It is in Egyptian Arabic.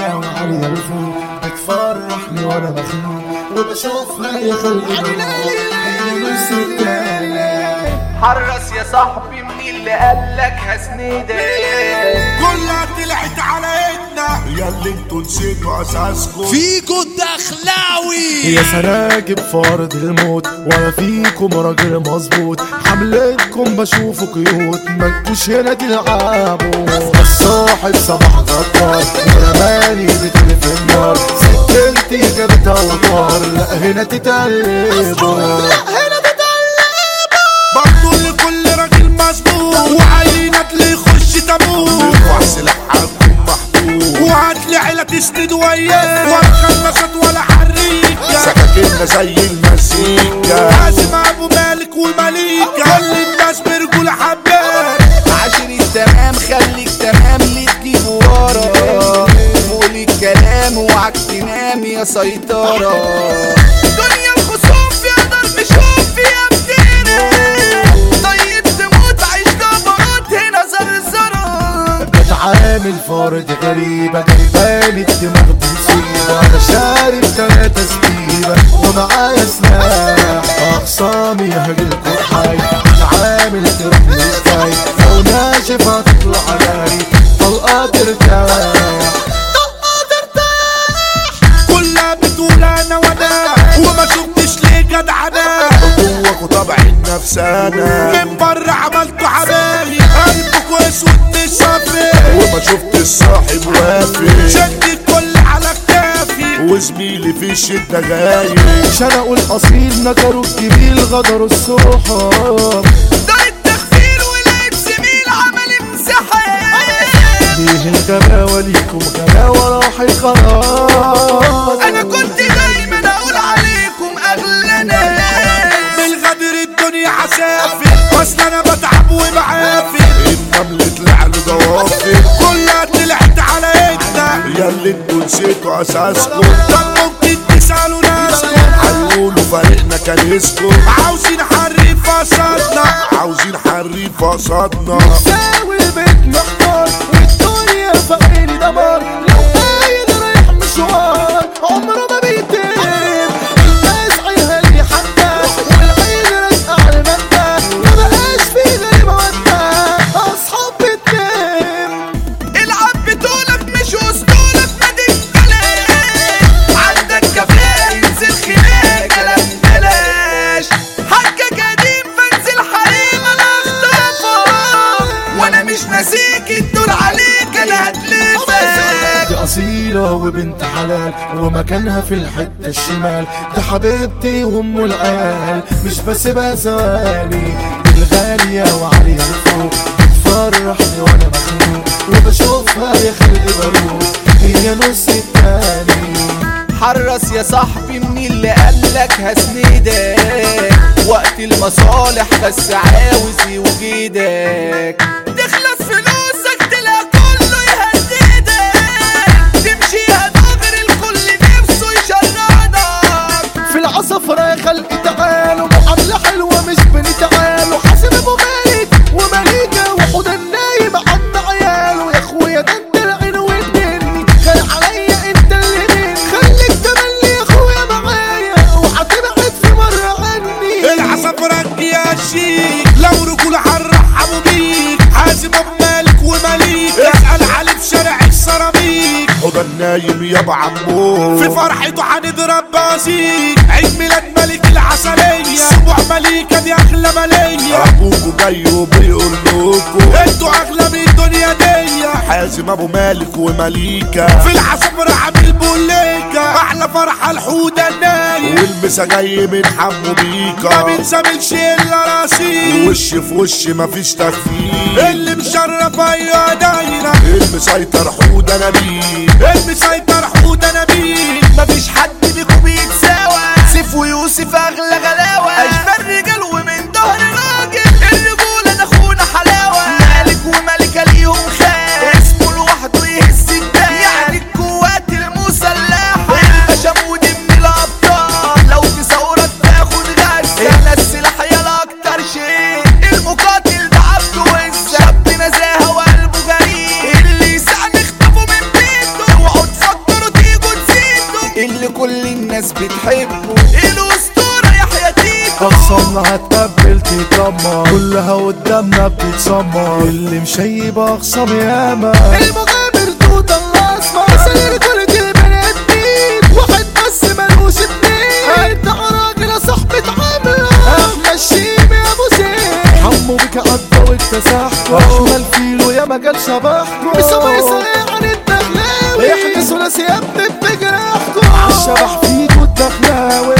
غالية وعالية الفوق بتفرحني وانا مخنوق وبشوفها يا خلقي هي نص التاني حرص يا صاحبي من اللي قالك هسندك كلها طلعت على ايدنا يا اللي انتوا نسيتوا اساسكم فيكو الدخلاوي يا سراجب فرض الموت ولا فيكم راجل مظبوط حملتكم بشوفه قيود مالكوش هنا تلعبوا الصاحب صباح غدار ورماني بتلف النار سكنتي جابت اوتار لا هنا تتقلبوا برضو لكل راجل مظبوط وعينك اللي يخش تموت وسلاح عندكم محبوب وهات لي عيلة تسند وياه ولا خلصت ولا حريكة سكاكيننا زي المزيكا لازم ابو مالك ومليكة كل الناس برجول حبات عشر التمام خليك تمام اللي تجيب ورا قول الكلام وعك تنام يا سيطرة دنيا الخصوم فيها ضرب شوف فيها بتيرة طيب تموت عيش جبروت هنا زرزرة بتعامل فرد غريبة جايباني الدماغ بمصيبة أنا شارب تلاتة سبيبة ومعايا سلاح أخصامي هجيلكوا حي بتعامل تروح ازاي لو ناشف هتطلع علي طلقة ترتاح كلها بتقول انا وانا وما شفتش ليه جدعنا جواكوا طبع النفس انا من بره عملتوا حبايب قلبكوا اسود مش صافي وما شفت الصاحب وافي شد الكل على كتافي وزميلي في الشدة غايب شنقوا الأصيل نكروا الجميل غدروا الصحاب ده التخفير ولقيت زميل عمل مساحة ليه الغباوة ليكم غباوة راحت خلاص انا كنت دايما اقول عليكم اغلى ناس بالغدر الدنيا حسافي اصل انا بتعب وبعافي النمل طلع له ضوافي كلها طلعت على ايدنا يا اللي انتوا نسيتوا اساسكم طب ممكن تسالوا ناسكم هيقولوا فريقنا كان اسكم عاوزين حريف قصادنا عاوزين حريف قصادنا ساوي البيت محتار والدنيا فقيري دمار لو قايد رايح مشوار عمره ما بيتم الناس عينها لي حتى والعين راسقة على المادة ما بقاش في غير مودة أصحاب بتنام العب بطولك مش اسطولك ما تتكلم عندك كفايه ينزل خناق كلام بلاش حقك قديم فانزل حريم انا اخطفك وانا مش ناسيك الدور عليك انا هتلفك دي أصيلة وبنت حلال ومكانها في الحتة الشمال دي حبيبتي وأم العيال مش بسيبها ثواني دي الغالية وعالية لفوق بتفرحني وأنا مخنوق وبشوفها يا خلقي بروق هي نص التاني حرص يا صاحبي من اللي قالك هسندك وقت المصالح بس عاوز يوجدك تخلص فلوسك تلاقي كله يهددك تمشي هتغر الكل نفسه يشردك في العصفرة يا خلقي تعالوا معاملة حلوة مش بني تعالوا حاسب ابو مالك ومليكة وحوض النايم عم عياله يا اخويا ده انت العين والدني خلي عليا انت اللي مني خليك تملي يا اخويا معايا وهتبعد في مرة عني العصفرة يا شيك لو رجول هنرحبوا بيك حازم ابو مالك ومليك اسأل علي في شارع السيراميك هدى النايم يابا عمو في فرحته هنضرب بازيك عيد ميلاد ملك العسلية سبوع مليكة دي أغلى مالية أبوكوا جاي وبيقول لكم انتوا أغلى من الدنيا دي حازم أبو مالك ومليكة في العصفرة عامل بوليكة أحلى فرحة الحودة النايم والمسا جاي من حمو بيكا ما بنساملش إلا راسي وش في وش مفيش تخفيف اللي مشرف أيوة دايرة المسيطر حودة نبيل المسيطر حودة نبيل مفيش حد بيكو بيتساوى سيف ويوسف اغلى غلاوة اشبال رجال ومن ظهر راجل الرجولة ده اخونا حلاوة مالك وملكة ليهم خال اسمه لوحده يهز الدال يعني القوات المسلحة الباشا مودي من الابطال لو في ثورة تاخد غزة احنا السلاح يلا اكتر شيء المقاتل ده عبده وزة شاب نزاهة وقلبه جريء اللي يسعني اخطفه من بيته اوعوا تفكروا بتحبه الاسطورة يحيى تيتو خلصنا هتقبل تتدمر كلها قدامنا بتتسمر اللي مشيب اخصام ياما المغامر توت الاسمر سرير كل البني ادمين واحد بس ملوش اتنين انت راجل يا صاحبي اتعامل احمد شيبي يا ابو زيد حمو بك قضى واكتسحته احمد فيلو يا مجال شبحكو بسمع سريع عن الدخلاوي احنا ثلاثي يا ابني بجراحكو عالشبح فيكو الدخلاوي